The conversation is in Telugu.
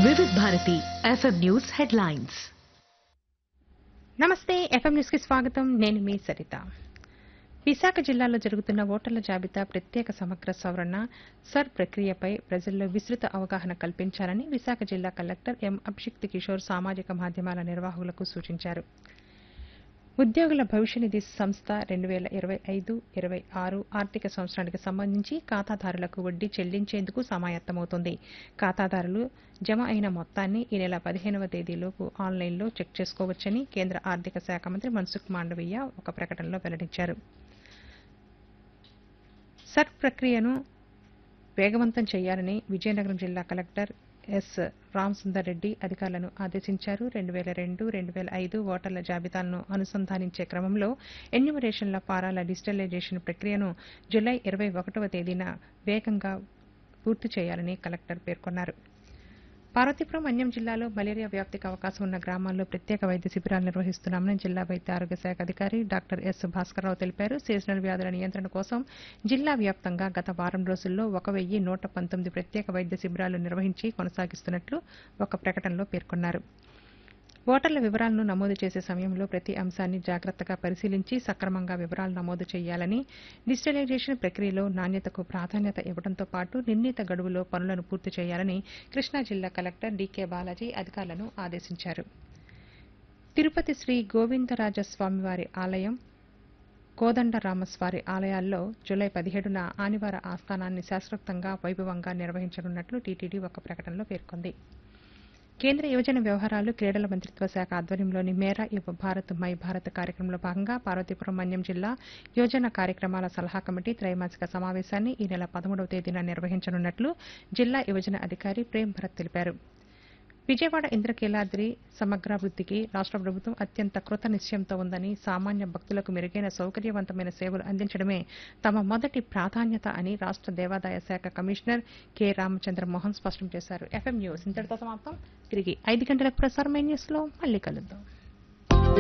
వివిధ భారతి ఎఫ్ఎం న్యూస్ హెడ్లైన్స్ నమస్తే ఎఫ్ఎం న్యూస్ కి స్వాగతం నేను మీ సరిత విశాఖ జిల్లాలో జరుగుతున్న ఓటర్ల జాబితా ప్రత్యేక సమగ్ర సవరణ సర్ ప్రక్రియపై ప్రజల్లో విస్తృత అవగాహన కల్పించాలని విశాఖ జిల్లా కలెక్టర్ ఎం అభిషిక్త్ కిషోర్ సామాజిక మాధ్యమాల నిర్వాహకులకు సూచించారు ఉద్యోగుల భవిష్య నిధి సంస్థ రెండు వేల ఇరవై ఐదు ఇరవై ఆరు ఆర్థిక సంవత్సరానికి సంబంధించి ఖాతాదారులకు వడ్డీ చెల్లించేందుకు సమాయత్తమవుతుంది ఖాతాదారులు జమ అయిన మొత్తాన్ని ఈ నెల పదిహేనవ తేదీలోపు ఆన్లైన్లో చెక్ చేసుకోవచ్చని కేంద్ర ఆర్థిక శాఖ మంత్రి మన్సుఖ్ మాండవీయ ఒక ప్రకటనలో వెల్లడించారు సర్ ప్రక్రియను వేగవంతం చేయాలని విజయనగరం జిల్లా కలెక్టర్ ఎస్ రామసుందర్ రెడ్డి అధికారులను ఆదేశించారు రెండు వేల రెండు రెండు వేల ఐదు ఓటర్ల జాబితాలను అనుసంధానించే క్రమంలో ఎన్యూమరేషన్ల ఫారాల డిజిటలైజేషన్ ప్రక్రియను జులై ఇరవై ఒకటవ తేదీన వేగంగా పూర్తి చేయాలని కలెక్టర్ పేర్కొన్నారు పార్వతీపురం అన్యం జిల్లాలో మలేరియా వ్యాప్తికి అవకాశం ఉన్న గ్రామాల్లో ప్రత్యేక వైద్య శిబిరాలు నిర్వహిస్తున్నామని జిల్లా వైద్య ఆరోగ్య శాఖ అధికారి డాక్టర్ ఎస్ భాస్కర్రావు తెలిపారు సీజనల్ వ్యాధుల నియంత్రణ కోసం జిల్లా వ్యాప్తంగా గత వారం రోజుల్లో ఒక వెయ్యి నూట పంతొమ్మిది ప్రత్యేక వైద్య శిబిరాలు నిర్వహించి కొనసాగిస్తున్నట్లు ఒక ప్రకటనలో పేర్కొన్నారు ఓటర్ల వివరాలను నమోదు చేసే సమయంలో ప్రతి అంశాన్ని జాగ్రత్తగా పరిశీలించి సక్రమంగా వివరాలు నమోదు చేయాలని డిజిటలైజేషన్ ప్రక్రియలో నాణ్యతకు ప్రాధాన్యత ఇవ్వడంతో పాటు నిర్ణీత గడువులో పనులను పూర్తి చేయాలని కృష్ణా జిల్లా కలెక్టర్ డీకే బాలాజీ అధికారులను ఆదేశించారు తిరుపతి శ్రీ గోవిందరాజస్వామివారి ఆలయం కోదండరామస్వారి ఆలయాల్లో జూలై పదిహేడున ఆనివార ఆస్థానాన్ని శాశ్వతంగా వైభవంగా నిర్వహించనున్నట్లు టీటీడీ ఒక ప్రకటనలో పేర్కొంది కేంద్ర యువజన వ్యవహారాలు క్రీడల మంత్రిత్వ శాఖ ఆధ్వర్యంలోని మేరా యువ భారత్ మై భారత్ కార్యక్రమంలో భాగంగా పార్వతీపురం మన్యం జిల్లా యోజన కార్యక్రమాల సలహా కమిటీ త్రైమాసిక సమావేశాన్ని ఈ నెల పదమూడవ తేదీన నిర్వహించనున్నట్లు జిల్లా యువజన అధికారి ప్రేమ్ భరత్ తెలిపారు విజయవాడ ఇంద్రకీలాద్రి సమగ్రాభివృద్ధికి రాష్ట్ర ప్రభుత్వం అత్యంత కృత నిశ్చయంతో ఉందని సామాన్య భక్తులకు మెరుగైన సౌకర్యవంతమైన సేవలు అందించడమే తమ మొదటి ప్రాధాన్యత అని రాష్ట్ర దేవాదాయ శాఖ కమిషనర్ కె రామచంద్ర మోహన్ స్పష్టం చేశారు ఎఫ్ఎం న్యూస్ ఇంతటితో సమాప్తం తిరిగి ఐదు గంటలకు ప్రసారమైన న్యూస్లో మళ్ళీ కలుద్దాం